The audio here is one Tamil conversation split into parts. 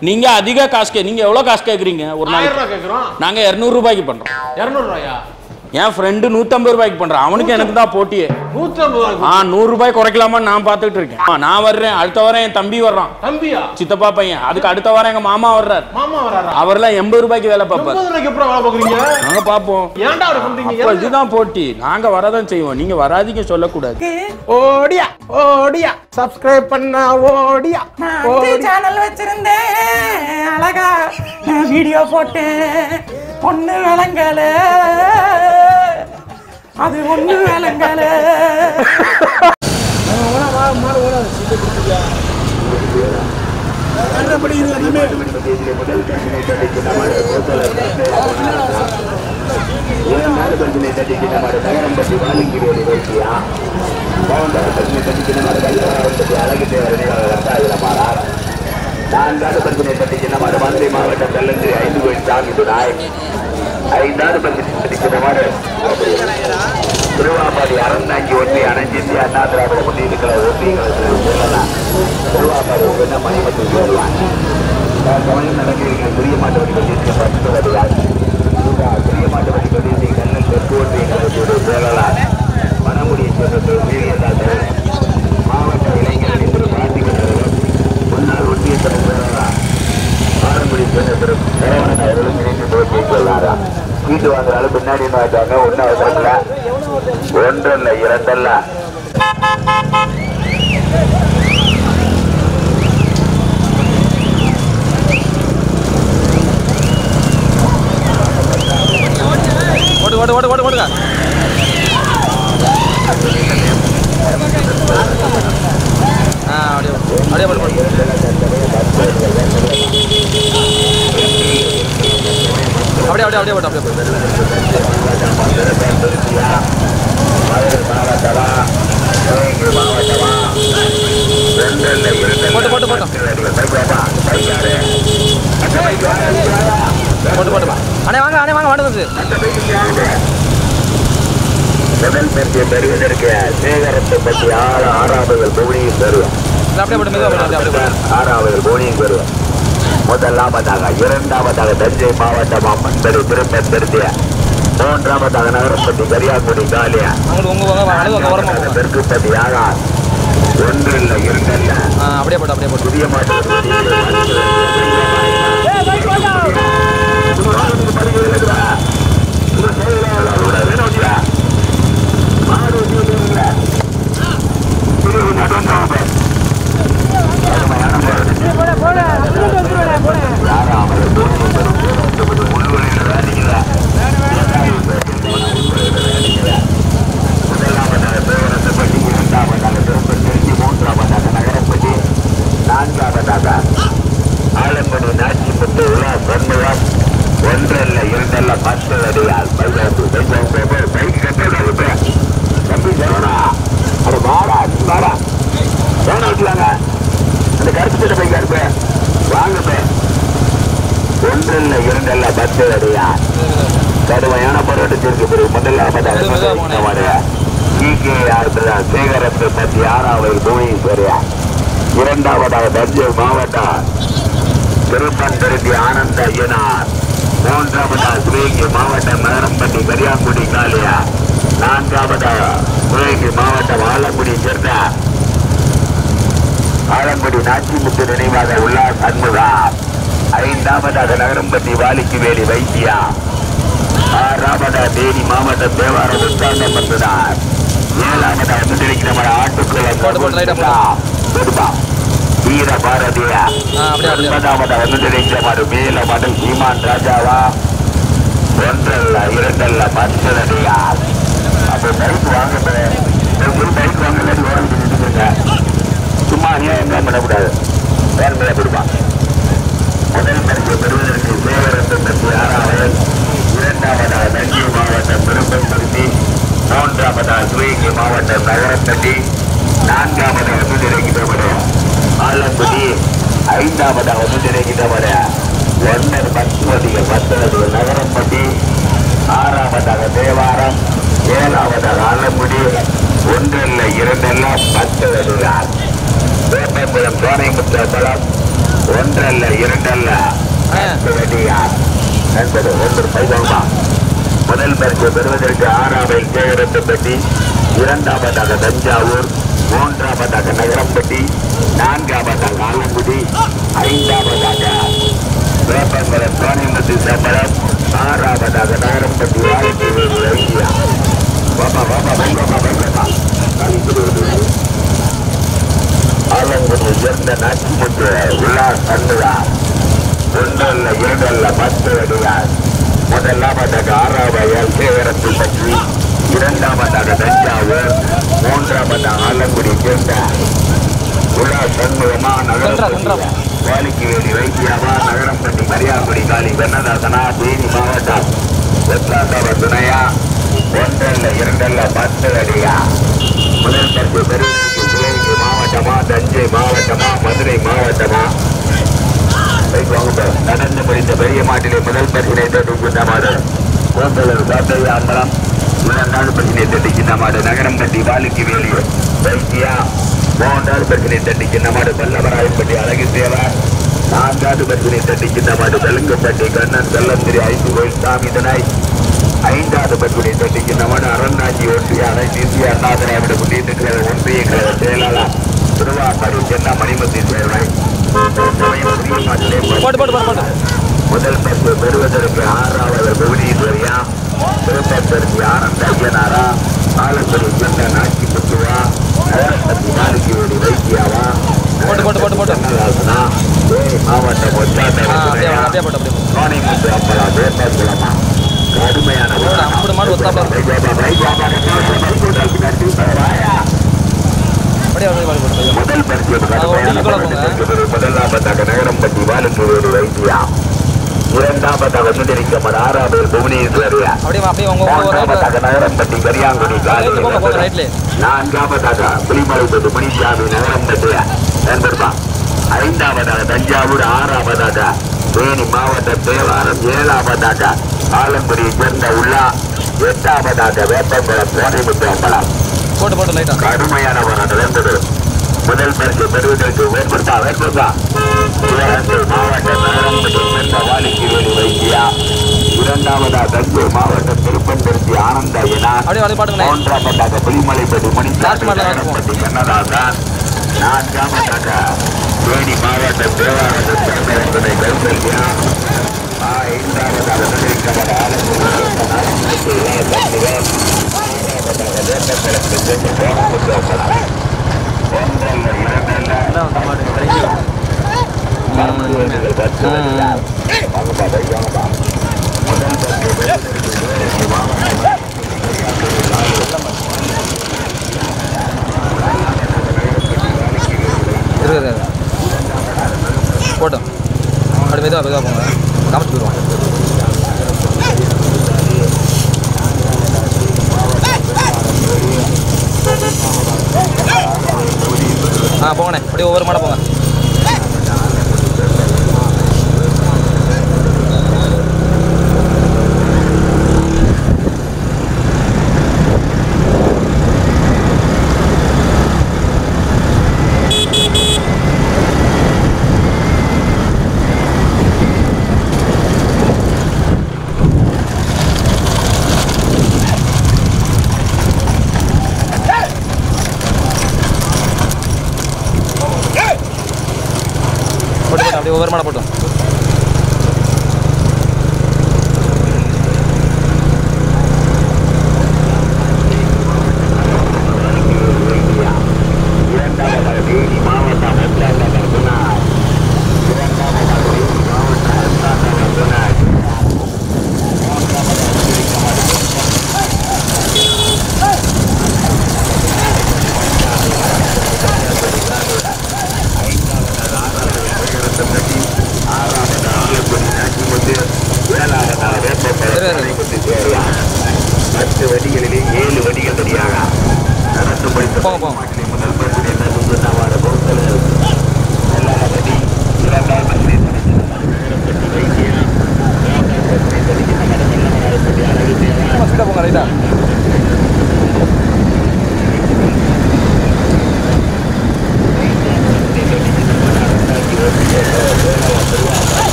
நீங்க அதிக காசு கே நீங்க எவ்வளவு காசு கேக்குறீங்க ஒரு ஆயிரம் நாளைக்கு ரூபாய் கேட்குறோம் நாங்க இருநூறு ரூபாய்க்கு பண்றோம் இரநூறு ரூபாயா என் ஃப்ரெண்டு நூத்தம்பது ரூபாய்க்கு பண்றான் அவனுக்கு எனக்கு தான் போட்டியே நூற்றி ஐம்பது ரூபாய் ஆ நூறு ரூபாய் குறைக்கலாமான்னு நான் பார்த்துட்டு இருக்கேன் ஆ, நான் வர்றேன் அடுத்த வாரம் என் தம்பி வர்றான் தம்பியா சித்தப்பா பையன் அதுக்கு அடுத்த வாரம் எங்க மாமா வர்றாரு மாமா வராரா அவர்லாம் எண்பது ரூபாய்க்கு வேலை பார்ப்பாரு முப்பது ரூபாய்க்கு எப்பறம் வேலை பார்க்குறீங்க நாங்க பார்ப்போம் ஏன்டா அப்படி பண்றீங்க அப்ப இதுதான் போட்டி நாங்க வரதான் செய்வோம் நீங்க வராதீங்க சொல்லக்கூடாது ஓடியா ஓடியா சப்ஸ்கிரைப் பண்ணா ஓடியா நான் சேனல் வச்சிருந்தேன் அழகா வீடியோ போட்டேன் ஒண்ணு விளங்கல அது ஒண்ணு விளங்கல நான்காவது பிரச்சனை பற்றி சின்னமாறு மதுரை மாவட்டம் கல்லந்திரி ஐந்து கோயில் சாமி துணாய் ஐந்தாவது பிரச்சனை பற்றி சின்னமாறு திருவாபாடி அறந்தாங்கி ஒன்றிய அணைஞ்சிந்தி அண்ணா திராவிட முன்னேற்ற ஒன்றியங்களை சொல்லலாம் திருவாபாடி என்ன மணிமத்தில் சொல்லலாம் சமயம் நடக்கிறீங்க பெரிய மாட்டு வடி பற்றி பத்து வருகிறார் பெரிய மாட்டு வடி பற்றி கண்ணன் தெற்கு ஒன்றிய கழகத்தோடு சொல்லலாம் மனமுடிய சொல்றது வீரியதாக மாவட்ட இளைஞர் என்று பிரார்த்திக்கிறார்கள் முன்னாள் ஒன்றிய தலைவர் பாரம்பரிய சொன்னவரும் சரவணன் அவர்களும் இணைந்து துவக்கி சொல்லாரா வீட்டு வாங்குறாலும் பின்னாடி வாங்கிட்டாங்க ஒன்னும் அவசரம் இல்ல ஒன்றல்ல இரண்டல்ல ஓடு ஓடு ஓடு ஓடு ஓடுங்க ஆ அப்படியே அப்படியே போடு போடு அப்படியே அப்படியே அப்படியே போட்டு அப்படியே போடு போட்டு போட்டு போட்டு போட்டு போட்டு அண்ணே வாங்க அண்ணே வாங்க வாங்க வந்து முதல் பெருமை பெறுவதற்கு சேகரத்தை பற்றி ஆறு ஆறாவது பூனியும் பெறுவோம் அப்படியே போட்டு மெதுவாக போட்டு அப்படியே போட்டு ஆறாவது பூனியும் பெறுவோம் முதலாவதாக இரண்டாவதாக தஞ்சை மாவட்டம் அம்மன்பெரு திருப்பெருத்திய மூன்றாவதாக நகரப்பட்டி கரியாக்குடி காலியா அங்கிட்டு உங்க உங்க அழுவ கவரமா போங்க பெருக்குப்பட்டி ஆகார் ஒன்று இல்லை இரண்டு இல்லை ஆ அப்படியே போட்டு அப்படியே போட்டு புதிய நான்காவதாக ஆலம்படி நாச்சிமுத்து உலா சண்முகம் ஒன்றல்ல இரண்டல்ல பத்து அடியால் பைக்கு கட்டுறது தம்பி சரவணா அது வாடா நீ வாடா வேணா வச்சுலாங்க அந்த கருப்பு சட்டை பைக்கா இருப்ப வாங்க ஒன்றல்ல இரண்டல்ல பத்து அடியால் கடுமையான போராட்டத்திற்கு பிறகு முதலாவதாக சேகரத்தை பற்றி ஆறாவது பூமியின் பெரியா இரண்டாவதாக தஞ்சை மாவட்டம் திருப்பந்திருத்தி ஆனந்த ஐயனார் மூன்றாவதாக சிவகங்கை மாவட்டம் நகரம்பட்டி கரியாங்குடி காளியா நான்காவதாக சிவகங்கை மாவட்டம் ஆலங்குடி சேர்ந்த ஆலங்குடி நாச்சிமுத்து நினைவாக உல்லாஸ் சண்முகா ஐந்தாவதாக நகரம்பட்டி வாலிக்கு வேலி வைத்தியா ஆறாவதாக தேனி மாவட்டம் தேவாரம் உத்தாண்டம் வந்ததார் ஏழாவதாக முன்னிலைக்கிற ஆட்டுக்குள்ள போட்டு, போட்டு, light ஆ போட்டு. வீர பாரதியா ஆ, அப்படியே, அப்படியே. ஒன்பதாவதாக முன்னிலைக்கிற மாடு மேல மடல் சீமான் ராஜாவா ஒன்றல்ல இரண்டல்ல பத்தனடியா அப்போ பைக் வாங்க பைக் வாங்க இல்லாட்டி ஓரம் நின்றுங்க சும்மா அநியாயம் பண்ணக்கூடாது வேற மேல கொடுப்பான் முதல் பரிசு பெறுவதற்கு சேகரத்தம் பற்றி ஆறாவது இரண்டாவதாக தஞ்சை மாவட்டம் பெரும்பருத்தி மூன்றாவதாக சிவகங்கை மாவட்டம் நகரத்தட்டி நான்காவதாக முன்னிலைக்கின்றவர் ஆலங்குடி ஐந்தாவதாக முன்னிலைக்கின்றவர் ஒன்னர் பத்மதிக பத்தனது நகரப்பட்டி ஆறாவதாக தேவாரம் ஏழாவதாக ஆலங்குடி ஒன்றல்ல இரண்டல்ல பத்து வருகிறார் வேப்பங்குளம் சோனைமுத்த தளம் ஒன்றல்ல இரண்டல்ல பத்து வெடியார் என்பது ஒன்று பைவாமா முதல் பரிசு பெறுவதற்கு ஆறாவில் சேகரத்துப்பட்டி இரண்டாவதாக தஞ்சாவூர் மூன்றாவதாக நகரம்பட்டி நான்காவதாக ஆலங்குடி ஐந்தாவதாக வேப்பங்குளம் சோனியமத்தி சம்பளம் ஆறாவதாக நகரம்பட்டி ஆயிரத்தி ஐயா பாபா பாபா வெங்கப்பா வெங்கப்பா காலிக்குடி ஆலங்குடி உயர்ந்த நாச்சிமுத்து உல்லாஸ் அண்ணுதா ஒன்று அல்ல இரண்டு அல்ல பத்து அடியார் முதலாவதாக ஆறாவது சேகரத்தில் பற்றி இரண்டாவதாக தஞ்சாவூர் மூன்றாவதாக ஆலங்குடி சேர்ந்த உலா சண்முகமா நகரம் வேலைக்கு வேலி வைத்தியாவா நகரம்பட்டி மரியாங்குடி காலி கண்ணதாசனா தேனி மாவட்டம் வெట్లాந்தவ துணையா ஒன்றல்ல இரண்டல்ல பத்து அடியா முதல் பத்து பெருமைக்கு சிவகங்கை மாவட்டமா தஞ்சை மாவட்டமா மதுரை மாவட்டமா போயிட்டு வாங்க bro. நடந்து முடிந்த பெரிய மாட்டிலே முதல் பரிசினை தட்டிக்கின்ற மாடு கோந்தலூர் சாத்தையா அம்பலம் இரண்டாவது பரிசினை தட்டிக்கின்ற மாடு நகரம் கட்டி வாலுக்கு வேலி வைத்தியா மூன்றாவது பரிசினை தட்டிக்கின்ற மாடு பல்லவராயப்பட்டி அழகு சேவா நான்காவது பரிசினை தட்டிக்கின்ற மாடு தெலுங்குப்பட்டி கண்ணன் செல்லந்திரி ஐந்து கோயில் சாமி தினாய் ஐந்தாவது பரிசினை தட்டிக்கின்ற மாடு அறநாஞ்சி ஒன்றிய அனைத்து இந்திய அண்ணா திராவிட முன்னேற்ற கழக ஒன்றிய கழக செயலாளர் திருவாப்பாடி சென்ன மணிமதி சேர்வை போட்டு போட்டு போட்டு போட்டு முதல் பரிசு பெறுவதற்கு ஆறாவது புவனேஸ்வரியா திருப்பத்திற்கு ஆனந்த ஐயனாரா ஆலங்குடி சென்ன நாச்சி முத்துவா நகரப்பட்டி நாளைக்கு வேடி வைத்தியாவா போட்டு, போட்டு, போட்டு, போட்டு. கண்ணதாசனா தேனி மாவட்டம் ஆ அப்படியே ஒற்றாட்ட அப்படியே போட்டு அப்படியே போட்டு. சோனிமுத்து அப்பலா வேப்பாக்குளமா கடுமையான போடு, அம்புடு மாடு ஒத்தாப்புல இருக்கு. அப்படியே அப்படியே போட்டு போட்டு முதல் பரிசு அது ஒட்டிக்கு கூட போங்க. முதலாவதாக நகரம்பட்டி வாலுக்கு வேடி வைத்தியா இரண்டாவதாக சுந்தரிக்கமர் ஆறாவது புவனேஸ்வரியா அப்படியே அப்படியே உங்க உங்க ஒரு ரைட்ல மூன்றாவதாக நகரம்பட்டி கரியாங்குடி ரைட்ல போங்க போங்க ரைட்ல நான்காவதாக புலிமலைப்பட்டு மணிசாமி நகரம்பட்டி நண்பர்பா ஐந்தாவதாக தஞ்சாவூர் ஆறாவதாக தேனி மாவட்ட தேவாரம் ஏழாவதாக ஆலங்குடியை சேர்ந்த உள்ளா எட்டாவதாக வேப்பங்குளம் சோனைமுத்து அம்பலம் போட்டு போட்டு லைட்டா கடுமையான போராட்டம் இருந்தது முதல் பரிசு பெறுவதற்கு வேட்படுத்தா வேட்படுத்தா சிவகங்கை மாவட்ட நகரம்பட்டி சேர்ந்த வாலிக்கு வேலி வைத்தியா இரண்டாவதா தஞ்சூர் மாவட்டம் திருப்பந்திருச்சி ஆனந்த ஐயனா அப்படியே அப்படியே பாட்டுங்கண்ணே மூன்றாவதாக புலிமலைப்பட்டி Last மணிசாமி மாடல இருக்கும். நகரம்பட்டி கண்ணதாசன் நான்காவதாக தேனி மாவட்ட தேவாரத்தை சேர்ந்த என்பதை கருத்தல்யா ஐந்தாவதாக நகரிக்கப்பட்ட ஆலங்குடி சேர்ந்த நாகப்பட்டி இளைய தம்பிகள் ஆறாவதாக வேப்பக்கிழக்கு சேர்ந்த கோணமுத்து அம்பலம் ஒன்றல்ல இரண்டல்ல பரமக்குடியில் பத்து வருகிறார். வாங்கப்பா, போய் வாங்கப்பா. முதல் பத்து பெறுவதற்கு வேலைக்கு வாங்க. இருக்கு இருக்கு போட்டோம் அப்படி மெதுவாக மெதுவாக போங்க காமிச்சு போயிடுவோம் ஆ போங்கண்ணே அப்படியே ஒவ்வொரு மாடை போங்க போட்டு போட்டு அப்படியே ஒவ்வொரு மாடை போட்டோம் இரண்டாவதாக தேனி மாவட்டம் அச்சாந்தகர் குணார். இரண்டாவதாக தேனி மாவட்டம் அச்சாந்தகர் குணார். மூன்றாவதாக திருக்கமர்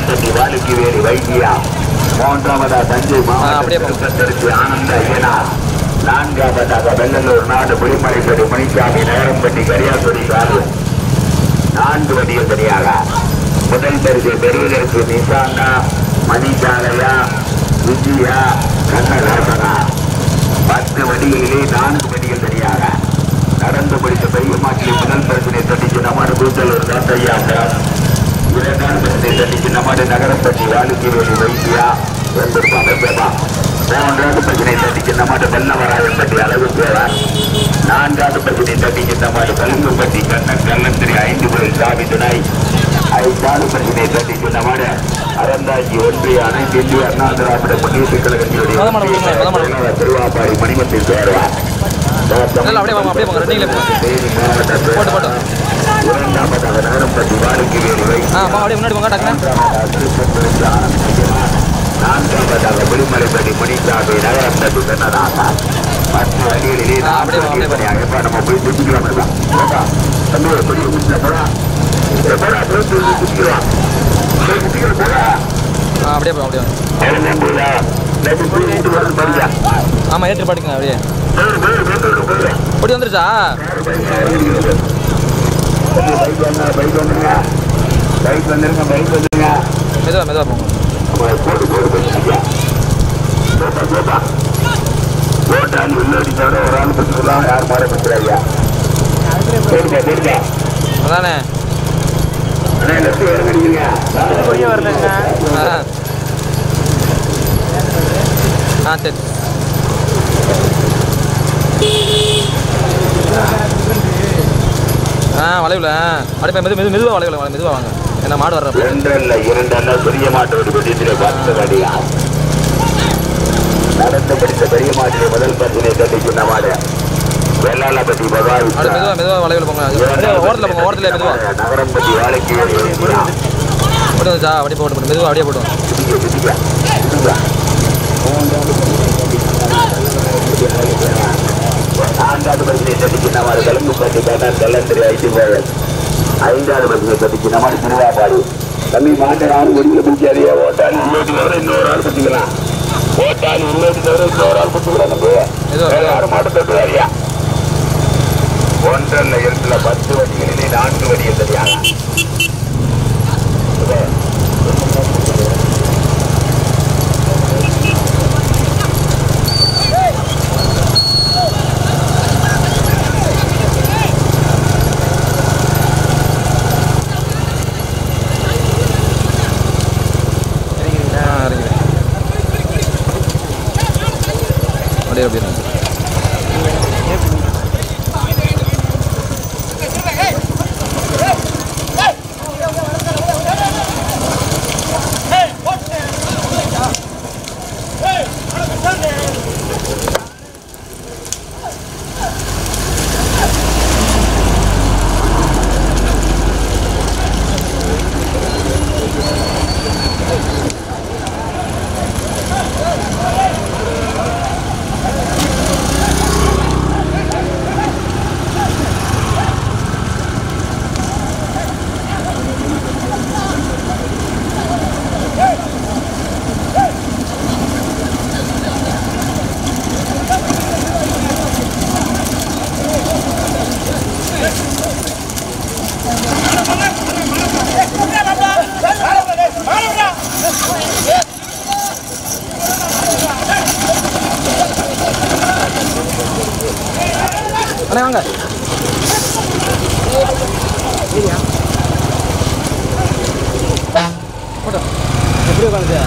நகரப்பட்டி வாலுக்கு வேலி வைத்தியா மூன்றாவதா தஞ்சை அப்படியே போங்க. மாவட்டத்திற்கு ஆனந்த ஐயனார் நான்காவதாக வெள்ளலூர் நாடு புலிமலைப்படி மணிசாமி நகரம்பட்டி கரியாத்துறை சார்பு நான்கு வண்டிகள் தனியாக முதல் பரிசை பெறுவதற்கு நிசாந்தா மணிசாலையா விஜயா கண்ணதாசனா பத்து வண்டிகளிலே நான்கு வண்டிகள் தனியாக நடந்து முடித்த பெரியமாற்றி முதல் பரிசினை தட்டிச்சு நம்மாடு கூத்தலூர் தாத்தையா இரண்டாம் பரிசினை தட்டிச்சு நம்மாடு நகரப்பட்டி வாலுக்கிவேலி வைத்தியா வந்திருப்பான் வைப்பா மூன்றாவது பரிசினை தட்டிச்சு நம்மாடு வெள்ளவராயப்பட்டி அளவு பேரார் நான்காவது பரிசினை தட்டிச்சு நம்மாடு கலுங்குப்பட்டி கண்ணன் கல்லந்திரி ஐந்து கோயில் சாமி துணை ஐந்தாவது பரிசினை தட்டிச்சு நம்மாடு அறந்தாஜி ஒன்றிய அனைத்து இந்திய அண்ணா திராவிட முன்னேற்ற கழகத்தினுடைய மொத மாடு கொடுங்க, மொத மாடு. தலைவர் திருவாப்பாடி மணிமத்தில் சேர்வார் இல்லை அப்படியே வாங்க அப்படியே போங்க ரெண்டிங்களே போங்க தேனி மாவட்டத்தில் போட்டு போட்டு இரண்டாவதாக நகரப்பட்டி வாலுக்கு வேலி வைத்தியா ஆ போங்க அப்படியே முன்னாடி போங்க டக்குன்னு நான்காவதாக விடுமலைப்படி முனிசாமி நகரப்பட்டி சொன்னதாக பத்து வழிகளிலே ஆ, அப்படியே வா, அப்படியே வா. எப்ப நம்ம போய் சுத்திக்கலாம் இருக்கா ஏப்பா, தம்பி ஒரு பெரிய குச்சில போடா எப்படா போய் சுத்திக்கலாம் போய் சுத்திக்கலாம் போடா ஆ அப்படியே போங்க அப்படியே வாங்க. எழுந்தேன் போதா நேற்று போய் வீட்டு வரது பாருங்க ஆமாம் ஏற்றி பாட்டுங்க அப்படியே போய் போய் போய் போய் ஓடி வந்துருச்சா பைக் வந்தா பைக் வந்துருங்க பைக் வந்துருங்க பைக் வந்துருங்க மெதுவா மெதுவா போங்க நம்ம போட்டு போட்டு போயிட்டு போட்டா போட்டா போட்டால் உள்ளடி தவிர ஒரு ஆள் பத்து சொல்லலாம் யார் மாற பத்துறாங்க போடுங்க போடுங்க அதானே அண்ணா லெஃப்ட் இறங்கிடுங்க ஆ ஆ சரி ஆ வளைவுல அப்படியே போய் மெது மெது மெதுவாக வளைவுல மெதுவாக வாங்க என்ன மாடு வர்றப்ப ரெண்டல்ல இரண்டல்ல பெரிய மாட்டோடு வெளியத்திலே பத்து வடியா நடந்து படித்த பெரிய மாட்டிலே முதல் பத்தினை கட்டி சின்ன மாடு வெள்ளாளப்பட்டி பகவான் அப்படியே மெதுவாக மெதுவாக வளைவுல போங்க அப்படியே ஓரத்தில் போங்க ஓரத்தில் மெதுவாக நகரம்பட்டி வாழைக்கு ஓடி வந்துச்சா அப்படியே போட்டு போட்டு மெதுவாக அப்படியே போட்டு நான்காவது பரிசனை தட்டிக்கு நம்ம கலந்துப்பட்டி கண்ணன் கல்லந்திரி ஐந்து போயல் ஐந்தாவது பரிசனை தட்டிக்கு நம்ம திருவாப்பாடு தம்பி மாட்டை ஆள் ஒடிக்க பிடிக்காதே ஓட்டாளி உள்ளோட்டு தவிர இன்னொரு ஆள் பற்றிக்கலாம் ஓட்டாளி உள்ளோட்டு தவிர இன்னொரு ஆள் பற்றிக்கலாம் நம்ம மெதுவா, வேற மெதுவா. யாரும் மாட்டை தட்டுவாரியா ஒன்றல்ல இரண்டுல பத்து வடிகளிலே நான்கு வடிகள் சரியாக ஆ இறங்கிடு அப்படியே அப்படியே இருங்க. அண்ணே வாங்க போட்டோ எப்படி உட்காந்துச்சு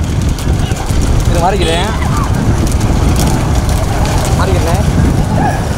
இது மாறிக்கிறேன் மாறிக்கிறேன்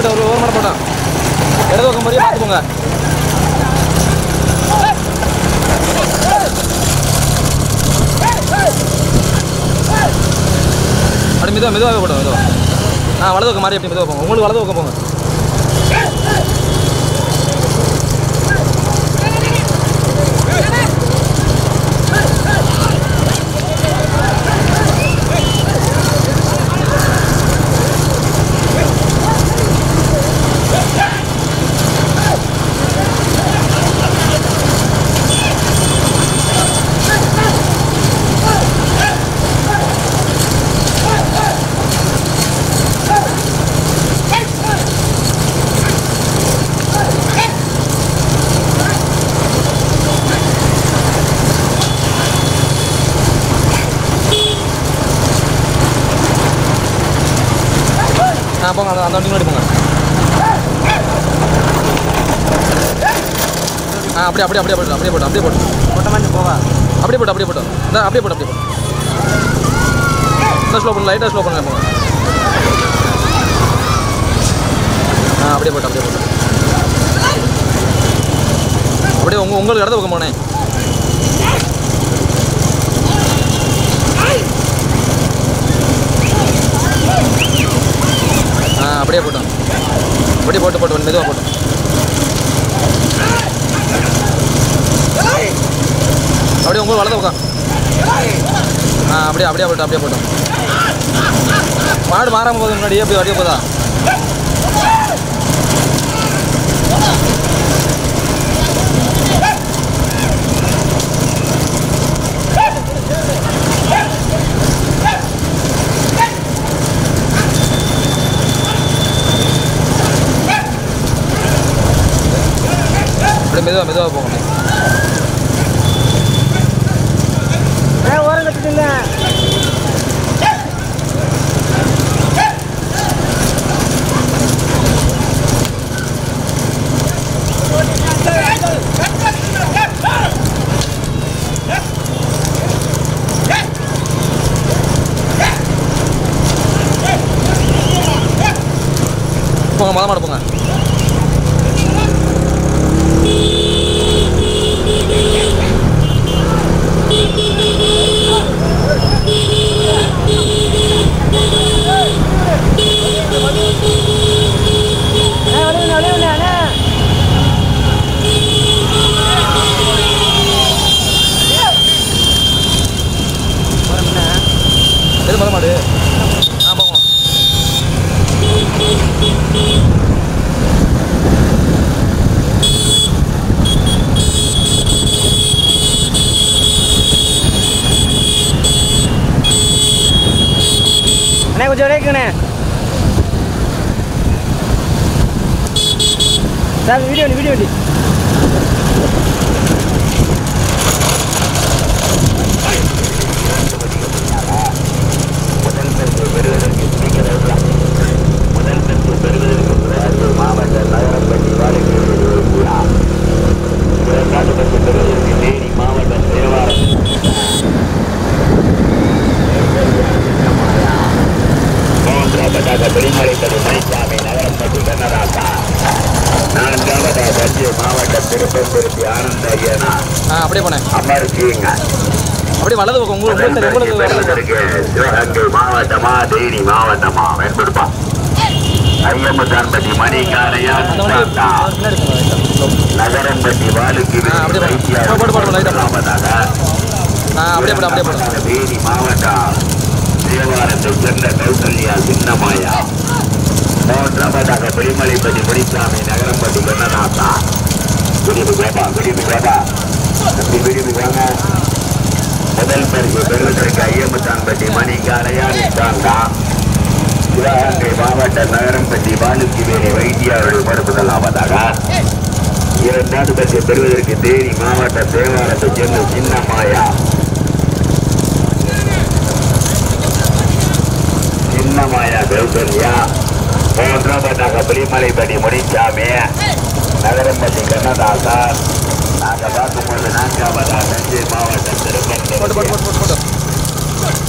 போட்டு ஒரு ஒரு மணி போட்டோம் இடது பக்கம் மாதிரியே பார்த்து போங்க அப்படி மெதுவாக மெதுவாகவே போட்டோம் மெதுவாக ஆ வலது பக்கம் மாதிரி அப்படி மெதுவாக போங்க உங்களுக்கு வலது பக்கம் போங்க ஆ போங்க அந்த அந்த வண்டி முன்னாடி போங்க ஆ அப்படியே அப்படியே அப்படியே போட்டு அப்படியே போட்டு அப்படியே போட்டு மொட்டை போவா அப்படியே போட்டு அப்படியே போட்டு இந்த அப்படியே போட்டு அப்படியே போட்டு இந்த ஸ்லோ பண்ணு லைட்டாக ஸ்லோ பண்ணல போங்க ஆ அப்படியே போட்டு அப்படியே போட்டு அப்படியே உங்க உங்களுக்கு இடத்த பக்கம் போனேன் ஆ அப்படியே போட்டோம் அப்படியே போட்டு போட்டு மெதுவாக போட்டோம் அப்படியே உங்களுக்கு வலது பக்கம் ஆ அப்படியே அப்படியே போட்டோம் அப்படியே போட்டோம் மாடு மாறாம போகுது முன்னாடி அப்படியே வடிய போதா அப்படியே மெதுவாக மெதுவாக போகணும் ஓரம் கட்டிட்டு இல்லை போங்க மொதல் மாடு போங்க எது மொதல் மாடு ஆ போங்க அண்ணே கொஞ்சம் வரைக்குண்ணே சார் வீடியோ வீடியோ வண்டி முதல் பரிசு பெறுவதற்கு சீக்கிரம் முதல் பரிசு பெறுவதற்கு திருவாரூர் மாவட்ட நகரப்பள்ளி வாழ்க்கை இரண்டாவது பரிசு பெறுவதற்கு தேனி மாவட்ட தேவாரம் மூன்றாவதாக வெளிமலைப்பது மணிசாமி நகரப்பட்டி கண்ணதாசா நான்காவதாக தஞ்சை மாவட்ட திருப்பம்புருத்தி ஆனந்த ஐயனா ஆ அப்படியே போனேன் அமர்சிங்க அப்படியே வலது பக்கம் உங்களுக்கு உங்களுக்கு உங்களுக்கு வலது பக்கம். பெறுவதற்கு சிவகங்கை மாவட்டமா தேனி மாவட்டமா வெண்படுப்பா ஐயம்பதான்பட்டி மணி காலையா அந்த வண்டி அவர் பின்னாடி போங்க லைட்டா. நகரம்பட்டி வாலுக்கு ஆ, அப்படியே போடு. ஆ, போடு, போடு, லைட்டா போடு. ஆ அப்படியே போடு அப்படியே போடு தேனி மாவட்டம் தேவாரத்தை சேர்ந்த கௌசல்யா சின்னமாயா மூன்றாவதாக வெளிமலைப்பட்டி முனிசாமி நகரம்பட்டி கண்ணதாசா விடுவி கோபா விடுவி கோபா தம்பி விடுவி வாங்க முதல் பரிசு பெறுவதற்கு ஐயம்பத்தான்பட்டி மணி காலையா நிற்காண்டா சிவகங்கை மாவட்ட நகரம்பட்டி பாலுக்கிவேணி வைத்தியாருடைய மறுப்புதலாவதாக இரண்டாவது பரிசு பெறுவதற்கு தேனி மாவட்ட தேவாரத்தை சேர்ந்த சின்னமாயா சின்னமாயா கௌசல்யா மூன்றாவதாக புலிமலைப்பட்டி முனிசாமி நகரம்பட்டி கண்ணதாசா நாங்கள் பார்க்கும்போது நான்காவதா தஞ்சை மாவட்டம் போட்டு போட்டு திருப்பதி போட்டு போட்டு போட்டு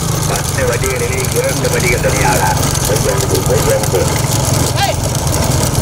பத்து வடிகளிலே இரண்டு வடிகள் தனியாக கொஞ்சம் கொஞ்சம்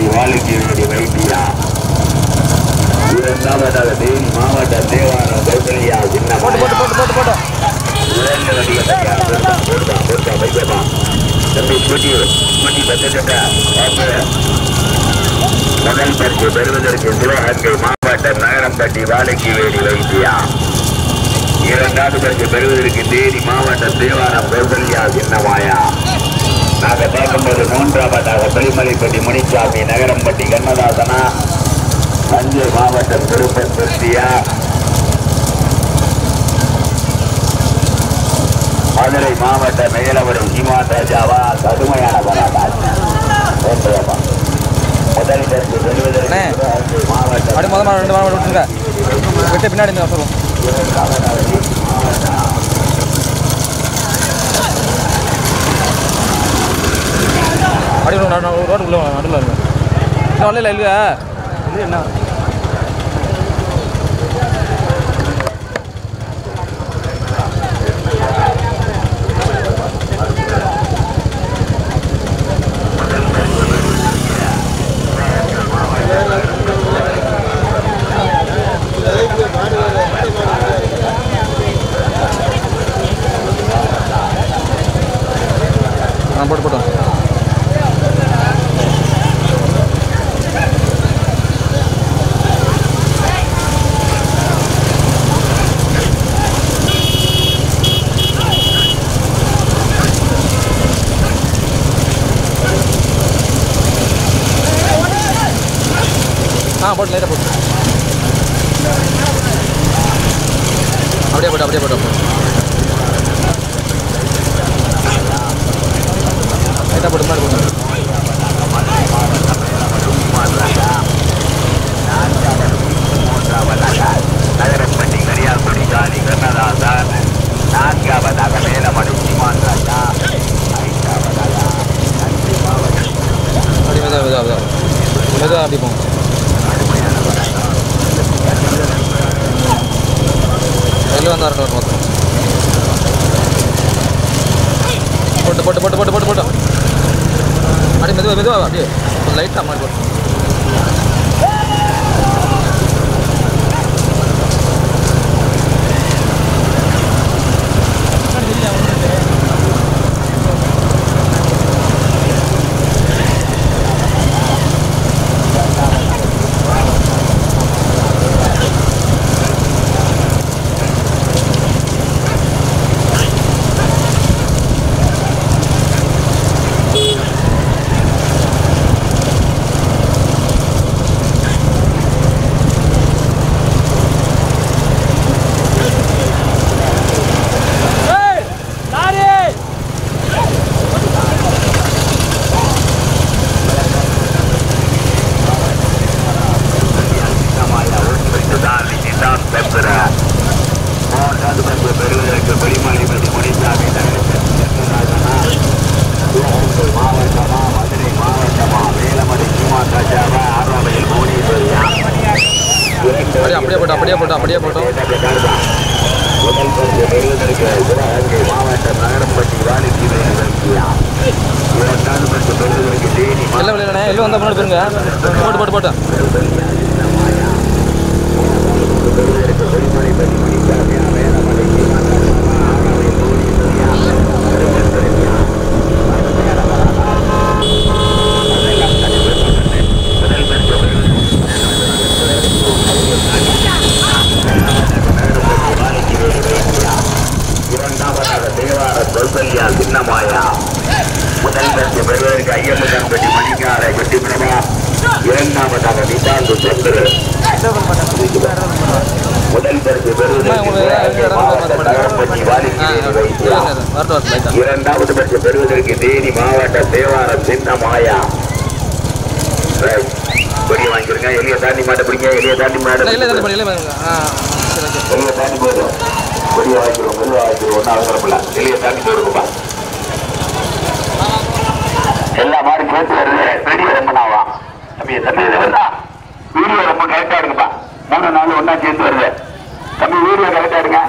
நகரம்பட்டி வாழுக்கீழடி வைத்தியா இரண்டாவதாக தேனி மாவட்ட தேவாரம் கௌசல்யா சின்ன போட்டு போட்டு போட்டு போட்டு போட்டு இரண்டு வண்டிகள் ஐயா. பொறுத்தா, பொறுத்தா, பொறுத்தா, வைக்கமா. தம்பி ஸ்கூட்டி ஸ்கூட்டி பத்துக்கிட்ட முதல் பரிசு பெறுவதற்கு சிவகங்கை மாவட்டம் நகரம்பட்டி வாழைக்கீழடி வைத்தியா இரண்டாவது பரிசு பெறுவதற்கு தேனி மாவட்டம் தேவாரம் கௌசல்யா சின்னமாயா நாங்க பார்க்கும்போது மூன்றாவதாக பெருமலைப்பட்டி முனிசாமி நகரம்பட்டி கண்ணதாசனா தஞ்சை மாவட்டம் திருப்பன் திருப்தியா மதுரை மாவட்ட மேலவரும் சீமான் ராஜாவா கடுமையான போராட்டம் ஓகேப்பா. முதல் பரிசு பெறுவதற்கு அண்ணே. சிவகங்கை மாவட்டம் அப்படியே முதல் மாடு ரெண்டு மாடு விட்டுருங்க விட்டு பின்னாடி இந்த சொல்லுவோம் அப்படி ரோடு உள்ள நடுவில் இருங்க இன்னும் வரல இல்லையா இது என்ன ஆ போட்டு போட்டோம் ஆ போட்டு லைட்டாக போட்டு அப்படியே போட்டு அப்படியே போட்டு லைட்டாக போட்டு முன்னாடி போட்டு நகரப்பட்டி கரியாக்குடி காலி கண்ணதாசன் நான்காவதாக மேலமடை சீமான் ராஜா ஐந்தாவதாக தஞ்சை மாவட்டம் அப்படி மெதுவா மெதுவா மெதுவா மெதுவா அப்படி போங்க வெளில வந்து வரட்டும் மொத்தம் போட்டு போட்டு போட்டு போட்டு போட்டு போட்டு அப்படியே மெதுவா மெதுவா அப்படியே லைட்டாக மாட்டி போட்டு மாயா ஒன்றுதான் நிதான் பெற்ற மூன்றாவது பண்பு பெறுவதற்கு வெளிமலைப்பட்டி முனிசாமி மாவட்டமா மதுரை மாவட்டமா வேலமடை சீமான் ராஜாவா ஆரோமையில் மோனீஸ்வரியா அப்படியே அப்படியே போட்டு அப்படியே போட்டு அப்படியே போட்டோம் முதல் பரிசு பெறுவதற்கு சிவகங்கை மாவட்டம் நகரப்பட்டி வாலிக்கு வைத்தியா இரண்டாவது பரிசு பெறுவதற்கு தேனி எல்லாம் விளையாடனே எல்லாம் வந்தால் முன்னாடி போயிருங்க போட்டு போட்டு போட்டு வெளிமலைப்பட்டி முனிசாமியா வேலமடை சீமான் ராஜாவா ஆரோமையில் மோனீஸ்வரியா முதல் பரிசு இரண்டாவதாக தேவார கௌசல்யா சின்னமாயா முதல் பரிசு பெறுவதற்கு ஐயப்பன் பெட்டி மணிக்கார வெட்டி பிரபா இரண்டாவதாக நிதாந்து சந்திர முதல் பரிசு பெறுவதற்கு சிவகங்கை மாவட்ட நகரப்பட்டி ஆ வாலிக்கு வைத்தியா வரட்டும் வரட்டும் லைட்டாக இரண்டாவது பரிசு பெறுவதற்கு தேனி மாவட்ட தேவாரம் சின்னமாயா ரைட். கொடியை வாங்கிக்கிறங்க எளிய தாண்டி மாட்ட பிடிங்க எளிய தாண்டி மாட்ட இல்லை இல்லை பண்ணி இல்லை ஆ சரி ஓகே வெளியே தாண்டி போயிடும் கொடியை வாங்கிக்கிறோம் மெல்ல வாங்கிக்கிறோம் ஒன்றும் அவசரப்படல வெளியே தாண்டி போயிருக்குப்பா எல்லா மாதிரி சேர்த்து வருது வெளியே ரொம்பனாவா தம்பி தம்பி இது வருதா வீடியோ ரொம்ப கரெக்டா இருக்குப்பா மூணு நாள் ஒண்ணா சேர்த்து வருது தம்பி வீடியோ கரெக்டா இருங்க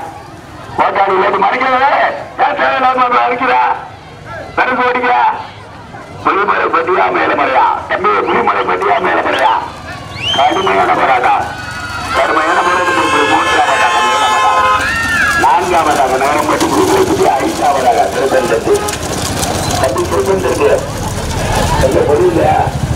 ஓட்டாடி ஓட்டு மறைக்கிறதே ஏன் தேவையில்லாம மறைக்கிறா பெருசு ஓடிக்கிறா புலிமலை பட்டியா மேலமலையா தம்பி புலிமலை பட்டியா மேலமலையா கடுமையான போராட்டம் கடுமையான போராட்டத்தில் மூன்றாவதாக மேலமலா நான்காவதாக நேரம் பற்றி புலிமலை பற்றி ஐந்தாவதாக திருப்பந்தத்து தம்பி திருப்பந்தத்து எங்க புரியல